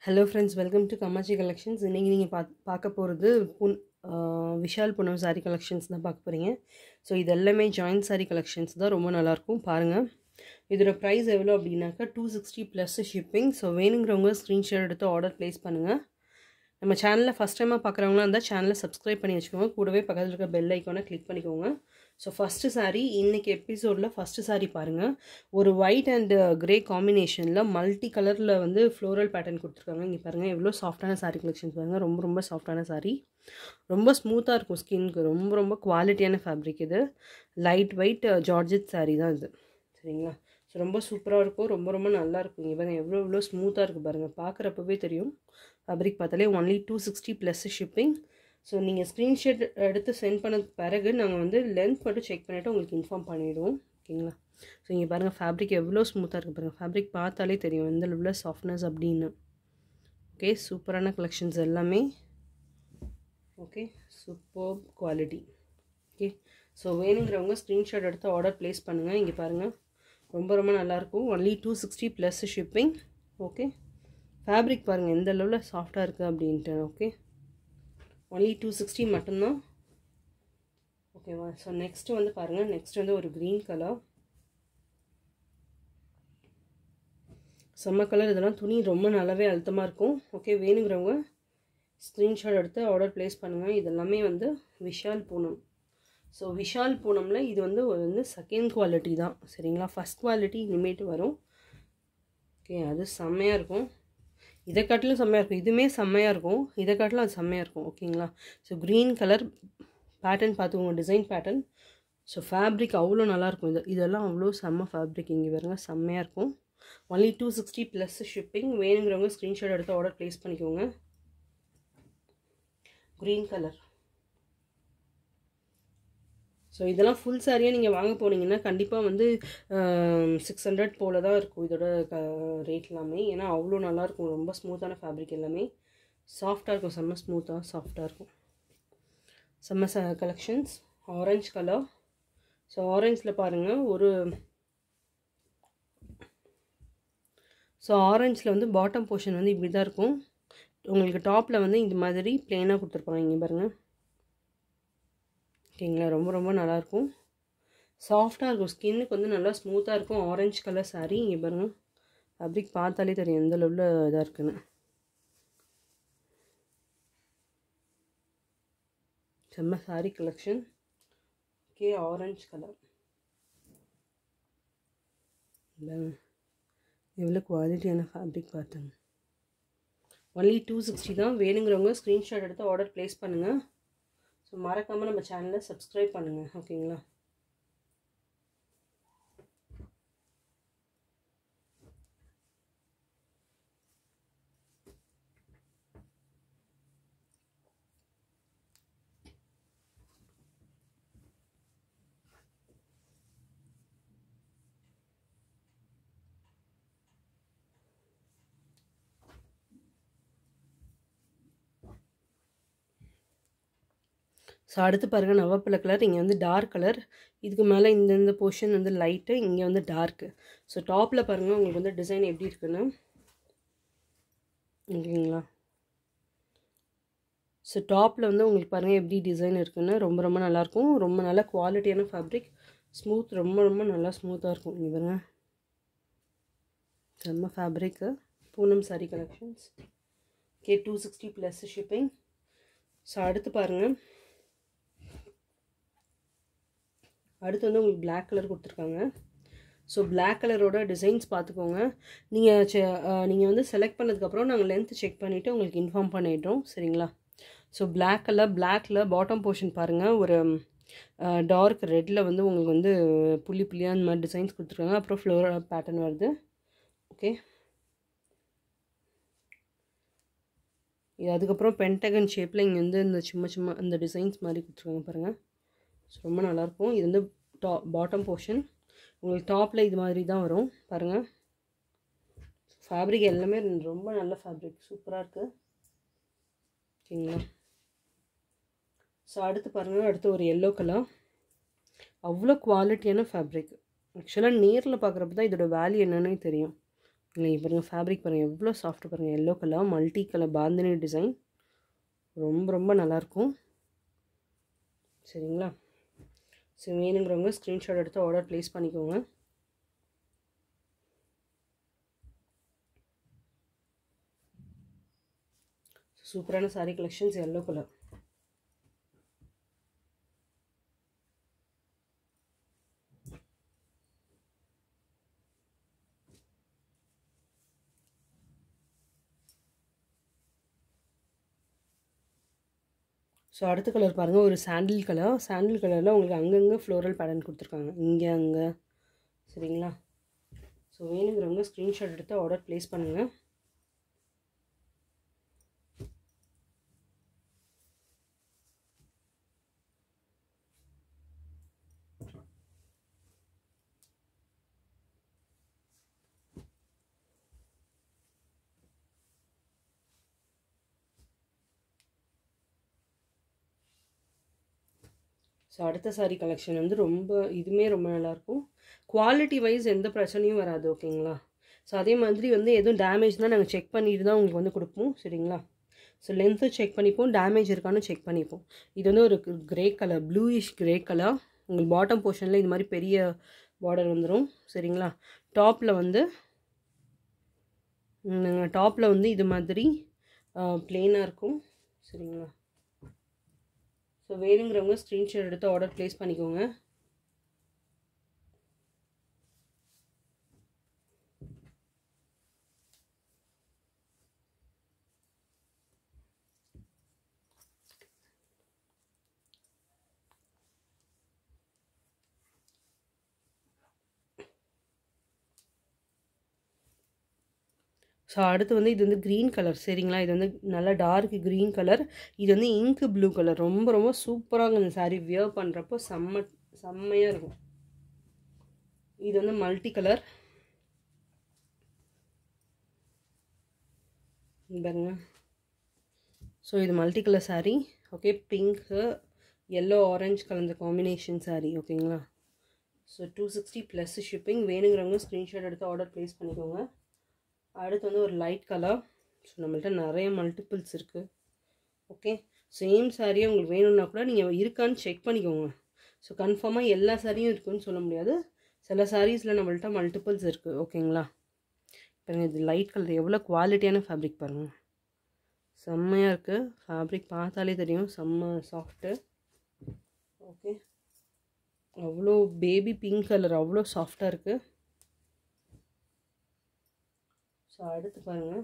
hello friends welcome to Kamachi collections இன்றைக்கி நீங்கள் பா பார்க்க போகிறது புன் ஆஹ் விஷால் பூனம் சாரீ கலெக்ஷன்ஸ் தான் பார்க்க போகிறீங்க ஸோ இது எல்லாமே ஜாயின்ட் சாரீ கலெக்ஷன்ஸ் தான் ரொம்ப நல்லாயிருக்கும் பாருங்கள் இதோட ப்ரைஸ் எவ்வளோ அப்படின்னாக்கா two sixty plus shipping so வேணுங்கிறவங்க ஸ்க்ரீன்ஷாட் எடுத்து ஆர்டர் ப்ளேஸ் பண்ணுங்கள் நம்ம சேனலில் ஃபஸ்ட் டைமாக பார்க்குறவங்களா இருந்தால் சேனலை சப்ஸ்கிரைப் பண்ணி வச்சுக்கோங்க கூடவே பக்கத்தில் இருக்க பெல் ஐக்கானை கிளிக் பண்ணிக்கோங்க ஸோ ஃபஸ்ட்டு சாரீ இன்றைக்கி எபிசோடில் ஃபஸ்ட்டு சாரீ பாருங்கள் ஒரு ஒயிட் அண்ட் கிரே காம்பினேஷனில் மல்டி கலரில் வந்து ஃப்ளோரல் பேட்டர்ன் கொடுத்துருக்காங்க இங்கே பாருங்கள் எவ்வளோ சாஃப்டான சாரீ கலெக்ஷன்ஸ் பாருங்கள் ரொம்ப ரொம்ப சாஃப்டான சாரீ ரொம்ப ஸ்மூத்தாக இருக்கும் ஸ்கின்க்கு ரொம்ப ரொம்ப குவாலிட்டியான ஃபேப்ரிக் இது லைட் வெயிட் ஜார்ஜெட் சாரீ தான் இது சரிங்களா ஸோ ரொம்ப சூப்பராக இருக்கும் ரொம்ப ரொம்ப நல்லா இருக்கும் இங்கே பாருங்கள் எவ்வளோ எவ்வளோ ஸ்மூத்தாக இருக்குது பாருங்கள் பார்க்குறப்பவே தெரியும் ஃபேப்ரிக் பார்த்தாலே only two sixty plus shipping so நீங்கள் ஸ்க்ரீன்ஷாட் எடுத்து சென்ட் பண்ணதுக்கு பிறகு நாங்கள் வந்து லென்த் மட்டும் செக் பண்ணிவிட்டு உங்களுக்கு இன்ஃபார்ம் பண்ணிவிடுவோம் ஓகேங்களா ஸோ இங்கே பாருங்கள் ஃபேப்ரிக் எவ்வளோ ஸ்மூத்தாக இருக்குது பாருங்கள் ஃபேப்ரிக் பார்த்தாலே தெரியும் எந்த லெவலில் சாஃப்ட்னஸ் அப்படின்னு ஓகே சூப்பரான கலெக்ஷன்ஸ் எல்லாமே okay super quality okay so வேணுங்கிறவங்க ஸ்க்ரீன்ஷாட் எடுத்து ஆர்டர் ப்ளேஸ் பண்ணுங்கள் இங்கே பாருங்கள் ரொம்ப ரொம்ப நல்லாயிருக்கும் only two sixty plus shipping okay fabric பாருங்கள் எந்த லெவலில் சாஃப்டாக இருக்குது அப்படின்ட்டு ஓகே ஒன்லி டூ சிக்ஸ்டி மட்டும்தான் ஓகேவா ஸோ நெக்ஸ்ட்டு வந்து பாருங்கள் நெக்ஸ்ட் வந்து ஒரு க்ரீன் கலர் செம்ம கலர் இதெல்லாம் துணி ரொம்ப நல்லாவே அழுத்தமாக இருக்கும் ஓகே வேணுங்கிறவங்க ஸ்க்ரீன்ஷாட் எடுத்து ஆர்டர் ப்ளேஸ் பண்ணுங்கள் இதெல்லாமே வந்து விஷால் பூனம் ஸோ விஷால் பூனமில் இது வந்து ஒரு வந்து செகண்ட் குவாலிட்டி தான் சரிங்களா ஃபஸ்ட் குவாலிட்டி இனிமேட்டு வரும் ஓகே அது செம்மையாக இருக்கும் இதை காட்டிலும் செம்மையாக இருக்கும் இதுவுமே செம்மையாக இருக்கும் இதை காட்டிலும் அது செம்மையாக இருக்கும் ஓகேங்களா ஸோ க்ரீன் கலர் பேட்டர்ன் பார்த்துக்கோங்க டிசைன் பேட்டர்ன் ஸோ ஃபேப்ரிக் அவ்வளோ நல்லாயிருக்கும் இது இதெல்லாம் அவ்வளோ செம்ம ஃபேப்ரிக் இங்கே வருங்க செம்மையாக இருக்கும் only two sixty plus shipping வேணுங்கிறவங்க ஸ்க்ரீன்ஷாட் எடுத்து ஆர்டர் ப்ளேஸ் பண்ணிக்கோங்க க்ரீன் கலர் ஸோ இதெல்லாம் ஃபுல் சாரியாக நீங்கள் வாங்க போனீங்கன்னா கண்டிப்பாக வந்து சிக்ஸ் ஹண்ட்ரட் போல் தான் இருக்கும் இதோட க ரேட் எல்லாமே ஏன்னா அவ்வளோ நல்லாயிருக்கும் ரொம்ப ஸ்மூத்தான ஃபேப்ரிக் எல்லாமே சாஃப்டாக இருக்கும் செம்ம ஸ்மூத்தாக சாஃப்டாக இருக்கும் செம்ம ச கலெக்ஷன்ஸ் ஆரஞ்ச் கலர் ஸோ ஆரஞ்சில் பாருங்கள் ஒரு ஸோ ஆரஞ்சில் வந்து பாட்டம் போர்ஷன் வந்து இப்படி தான் இருக்கும் உங்களுக்கு டாப்பில் வந்து இந்த மாதிரி ப்ளெயினாக கொடுத்துருப்பாங்க இங்கே பாருங்கள் ஓகேங்களா ரொம்ப ரொம்ப நல்லாயிருக்கும் சாஃப்டாக இருக்கும் ஸ்கின்னுக்கு வந்து நல்லா ஸ்மூத்தாக இருக்கும் ஆரஞ்சு கலர் சாரீ இங்கே பாருங்கள் ஃபேப்ரிக் பார்த்தாலே தெரியும் எந்த லெவலில் இதாக இருக்குன்னு செம்ம sari collection okay orange colour எவ்வளோ குவாலிட்டியான ஃபேப்ரிக் பார்த்துங்க ஒன்லி டூ சிக்ஸ்டி தான் வேணுங்கிறவங்க ஸ்க்ரீன்ஷாட் எடுத்து ஆர்டர் ப்ளேஸ் பண்ணுங்கள் ஸோ மறக்காமல் நம்ம சேனலை சப்ஸ்கிரைப் பண்ணுங்கள் ஓகேங்களா ஸோ அடுத்து பாருங்கள் நவப்பழ கலர் இங்கே வந்து டார்க் கலர் இதுக்கு மேலே இந்த இந்த போர்ஷன் வந்து லைட்டு இங்கே வந்து டார்க்கு ஸோ டாப்பில் பாருங்கள் உங்களுக்கு வந்து டிசைன் எப்படி இருக்குன்னு ஓகேங்களா ஸோ டாப்பில் வந்து உங்களுக்கு பாருங்கள் எப்படி டிசைன் இருக்குன்னு ரொம்ப ரொம்ப நல்லாயிருக்கும் ரொம்ப நல்ல குவாலிட்டியான ஃபேப்ரிக் ஸ்மூத் ரொம்ப ரொம்ப நல்லா ஸ்மூத்தாக இருக்கும் இங்கே பாருங்கள் செம்ம ஃபேப்ரிக்கு பூனம் சாரீ கலெக்ஷன்ஸ் கே two sixty plus shipping so அடுத்து பாருங்கள் அடுத்து வந்து உங்களுக்கு பிளாக் கலர் கொடுத்துருக்காங்க ஸோ பிளாக் கலரோட டிசைன்ஸ் பார்த்துக்கோங்க நீங்கள் நீங்கள் வந்து செலக்ட் பண்ணதுக்கப்புறம் நாங்கள் லென்த் செக் பண்ணிவிட்டு உங்களுக்கு இன்ஃபார்ம் பண்ணிடுறோம் சரிங்களா ஸோ பிளாக் கலர் பிளாக்கில் பாட்டம் போர்ஷன் பாருங்கள் ஒரு டார்க் ரெட்டில் வந்து உங்களுக்கு வந்து புள்ளி புள்ளியாக அந்த மாதிரி டிசைன்ஸ் கொடுத்துருக்காங்க அப்புறம் ஃப்ளோர் பேட்டர்ன் வருது ஓகே இது அதுக்கப்புறம் பென்டகன் ஷேப்பில் இங்கே வந்து இந்த சும்மா சும்மா இந்த டிசைன்ஸ் மாதிரி கொடுத்துருக்காங்க பாருங்கள் ஸோ ரொம்ப நல்லாயிருக்கும் இது வந்து டா பாட்டம் போர்ஷன் உங்களுக்கு டாப்பில் இது மாதிரி தான் வரும் பாருங்கள் ஃபேப்ரிக் எல்லாமே ரொம்ப நல்ல ஃபேப்ரிக் சூப்பராக இருக்குது ஓகேங்களா ஸோ அடுத்து பாருங்கள் அடுத்து ஒரு எல்லோ கலர் அவ்வளோ குவாலிட்டியான ஃபேப்ரிக் ஆக்சுவலாக நேரில் பார்க்குறப்ப தான் இதோட வேல்யூ என்னன்னு தெரியும் நீங்கள் பாருங்கள் ஃபேப்ரிக் பாருங்கள் எவ்வளோ சாஃப்ட் பாருங்கள் yellow colour multi colour bandhani design ரொம்ப ரொம்ப நல்லாயிருக்கும் சரிங்களா ஸோ வேணுங்கிறவங்க ஸ்க்ரீன்ஷாட் எடுத்து ஆர்டர் ப்ளேஸ் பண்ணிக்கோங்க சூப்பரான sari collections yellow colour so அடுத்த கலர் பாருங்கள் ஒரு சாண்டில் கலர் சாண்டில் கலரில் உங்களுக்கு அங்கங்கே ஃப்ளோரல் பேட்டர்ன் கொடுத்துருக்காங்க இங்கே அங்கே சரிங்களா ஸோ வேணுங்கிறவங்க ஸ்க்ரீன்ஷாட் எடுத்து ஆர்டர் ப்ளேஸ் பண்ணுங்கள் ஸோ அடுத்த சாரீ கலெக்ஷன் வந்து ரொம்ப இதுவுமே ரொம்ப நல்லாயிருக்கும் குவாலிட்டி வைஸ் எந்த பிரச்சனையும் வராது ஓகேங்களா ஸோ அதே மாதிரி வந்து எதுவும் டேமேஜ்னால் நாங்கள் செக் பண்ணிட்டு தான் உங்களுக்கு வந்து கொடுப்போம் சரிங்களா ஸோ லென்த்து செக் பண்ணிப்போம் டேமேஜ் இருக்கான்னு செக் பண்ணிப்போம் இது வந்து ஒரு grey colour bluish grey colour உங்களுக்கு பாட்டம் போர்ஷனில் இது மாதிரி பெரிய பார்டர் வந்துடும் சரிங்களா டாப்பில் வந்து டாப்பில் வந்து இது மாதிரி ப்ளெயினாக இருக்கும் சரிங்களா ஸோ வேணுங்கிறவங்க ஸ்க்ரீன்ஷாட் எடுத்து ஆர்டர் ப்ளேஸ் பண்ணிக்கோங்க ஸோ அடுத்து வந்து இது வந்து க்ரீன் கலர் சரிங்களா இது வந்து நல்லா டார்க் க்ரீன் கலர் இது வந்து இங்கு ப்ளூ கலர் ரொம்ப ரொம்ப சூப்பராக இந்த சாரீ வியர் பண்ணுறப்போ செம்ம செம்மையாக இருக்கும் இது வந்து மல்டி கலர் பாருங்க ஸோ இது multi colour sari okay pink yellow orange கலந்த காம்பினேஷன் சாரீ ஓகேங்களா so two sixty plus shipping வேணுங்கிறவங்க ஸ்க்ரீன்ஷாட் எடுத்து ஆர்டர் ப்ளேஸ் பண்ணிக்கோங்க அடுத்து வந்து ஒரு லைட் கலர் ஸோ நம்மள்ட்ட நிறைய மல்டிபிள்ஸ் இருக்குது ஓகே சேம் சாரியே உங்களுக்கு வேணும்னா கூட நீங்கள் இருக்கான்னு செக் பண்ணிக்கோங்க ஸோ கன்ஃபார்மாக எல்லா சாரியும் இருக்குன்னு சொல்ல முடியாது சில சாரீஸில் நம்மள்ட்ட மல்டிபிள்ஸ் இருக்குது ஓகேங்களா பாருங்கள் இது லைட் கலர் எவ்வளோ குவாலிட்டியான ஃபேப்ரிக் பாருங்கள் செம்மையாக இருக்குது ஃபேப்ரிக் பார்த்தாலே தெரியும் செம்ம சாஃப்ட்டு ஓகே அவ்வளோ பேபி பிங்க் கலர் அவ்வளோ சாஃப்டாக இருக்குது ஸோ அடுத்து பாருங்கள்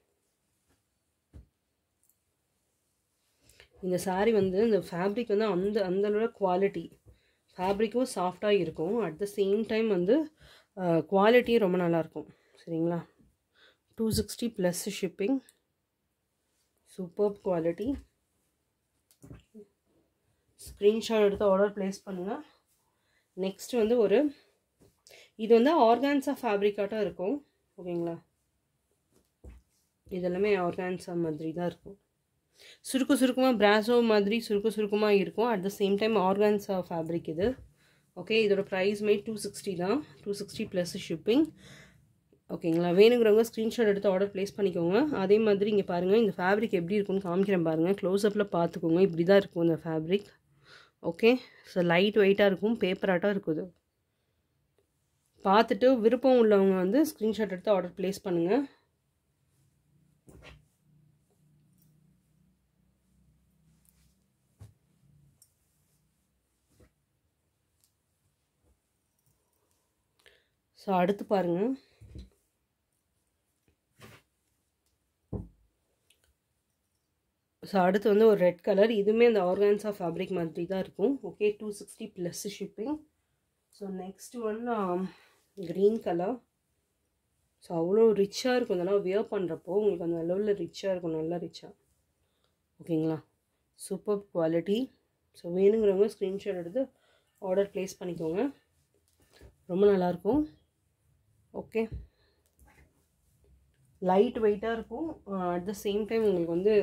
இந்த சாரீ வந்து இந்த ஃபேப்ரிக் வந்து அந்த அந்த அளவு குவாலிட்டி ஃபேப்ரிக்கும் சாஃப்டாக இருக்கும் அட் த சேம் டைம் வந்து குவாலிட்டியும் ரொம்ப நல்லாயிருக்கும் சரிங்களா two sixty plus shipping super quality screenshot எடுத்து ஆர்டர் ப்ளேஸ் பண்ணுங்கள் நெக்ஸ்ட் வந்து ஒரு இது வந்து ஆர்கான்ஸா ஃபேப்ரிக்காட்டம் இருக்கும் ஓகேங்களா இதெல்லாமே ஆர்கான்ஸா மாதிரி தான் இருக்கும் சுருக்கு சுருக்கமாக பிராசோ மாதிரி சுருக்கு சுருக்கமாக இருக்கும் at the same time organza fabric இது ஓகே இதோட ப்ரைஸ் மே டூ சிக்ஸ்டி தான் டூ சிக்ஸ்டி ப்ளஸ் ஷிப்பிங் ஓகேங்களா வேணுங்கிறவங்க ஸ்க்ரீன்ஷாட் எடுத்து ஆர்டர் ப்ளேஸ் பண்ணிக்கோங்க அதே மாதிரி இங்கே பாருங்கள் இந்த ஃபேப்ரிக் எப்படி இருக்குன்னு காமிக்கிறேன் பாருங்கள் க்ளோஸ்அப்பில் பார்த்துக்கோங்க இப்படி தான் இருக்கும் இந்த ஃபேப்ரிக் ஓகே ஸோ லைட் வெயிட்டாக இருக்கும் பேப்பராட்டாக இருக்குது பார்த்துட்டு விருப்பம் உள்ளவங்க வந்து ஸ்க்ரீன்ஷாட் எடுத்து ஆர்டர் ப்ளேஸ் பண்ணுங்கள் ஸோ அடுத்து பாருங்கள் ஸோ அடுத்து வந்து ஒரு ரெட் கலர் இதுவுமே அந்த ஆர்கான்ஸா ஃபேப்ரிக் மாதிரி தான் இருக்கும் okay two sixty plus shipping so next one green colour so அவ்வளோ ரிச்சாக இருக்கும் இதெல்லாம் வியர் பண்ணுறப்போ உங்களுக்கு அந்த லெவலில் ரிச்சாக இருக்கும் நல்லா ரிச்சாக ஓகேங்களா சூப்பர் குவாலிட்டி ஸோ வேணுங்கிறவங்க ஸ்க்ரீன்ஷாட் எடுத்து ஆர்டர் ப்ளேஸ் பண்ணிக்கோங்க ரொம்ப நல்லாயிருக்கும் ஓகே லைட் வெயிட்டாக இருக்கும் அட் த சேம் டைம் உங்களுக்கு வந்து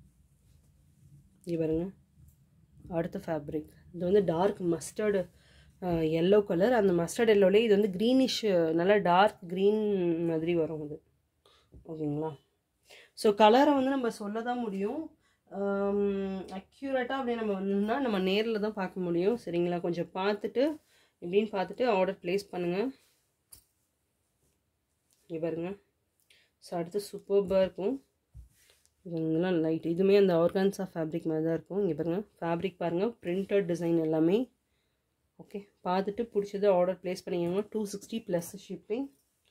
இது பாருங்க அடுத்த ஃபேப்ரிக் இது வந்து டார்க் மஸ்டர்டு எல்லோ கலர் அந்த மஸ்டர்ட் எல்லோலே இது வந்து க்ரீனிஷ் நல்லா டார்க் க்ரீன் மாதிரி வரும் இது ஓகேங்களா ஸோ கலரை வந்து நம்ம சொல்ல தான் முடியும் அக்யூரேட்டாக அப்படியே நம்ம வந்தோம்னா நம்ம நேரில் தான் பார்க்க முடியும் சரிங்களா கொஞ்சம் பார்த்துட்டு எப்படின்னு பார்த்துட்டு ஆர்டர் ப்ளேஸ் பண்ணுங்கள் இங்கே பாருங்க ஸோ அடுத்து சூப்பர்பாக இருக்கும் இதெல்லாம் லைட் இதுவுமே அந்த ஆர்கான்ஸா ஃபேப்ரிக் மாதிரி தான் இருக்கும் இங்கே பாருங்கள் ஃபேப்ரிக் பாருங்கள் பிரிண்டட் டிசைன் எல்லாமே ஓகே பார்த்துட்டு பிடிச்சது ஆர்டர் ப்ளேஸ் பண்ணிக்கோங்க two sixty plus shipping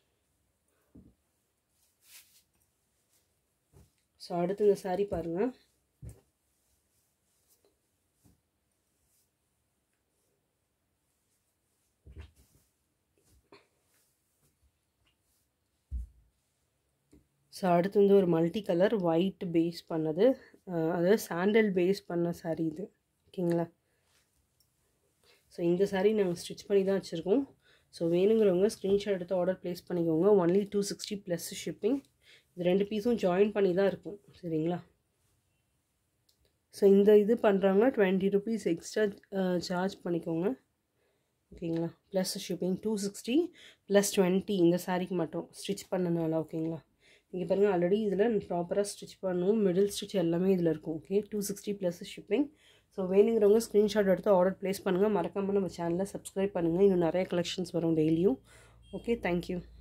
so அடுத்து இந்த சாரீ பாருங்கள் ஸோ அடுத்து வந்து ஒரு மல்டி கலர் ஒயிட் பேஸ் பண்ணது அதாவது சாண்டல் பேஸ் பண்ண சாரீ இது ஓகேங்களா ஸோ இந்த சாரீ நாங்கள் ஸ்டிச் பண்ணி தான் வச்சுருக்கோம் ஸோ வேணுங்கிறவங்க ஸ்க்ரீன்ஷாட் எடுத்து ஆர்டர் ப்ளேஸ் பண்ணிக்கோங்க only two sixty plus shipping இது ரெண்டு பீஸும் ஜாயின் பண்ணி தான் இருக்கும் சரிங்களா ஸோ இந்த இது பண்ணுறாங்க டுவெண்ட்டி ருபீஸ் எக்ஸ்ட்ரா சார்ஜ் பண்ணிக்கோங்க ஓகேங்களா plus shipping two sixty plus twenty இந்த சாரீக்கு மட்டும் ஸ்டிச் பண்ணனால ஓகேங்களா இங்கே பாருங்கள் ஆல்ரெடி இதில் ப்ராப்பராக ஸ்டிச் பண்ணும் மிடில் ஸ்டிச் எல்லாமே இதில் இருக்கும் okay two sixty plus shipping so வேணுங்கிறவங்க ஸ்க்ரீன்ஷாட் எடுத்து ஆர்டர் ப்ளேஸ் பண்ணுங்கள் மறக்காமல் நம்ம சேனலை சப்ஸ்கிரைப் பண்ணுங்கள் இன்னும் நிறைய கலெக்ஷன்ஸ் வரும் டெய்லியும் ஓகே தேங்க்யூ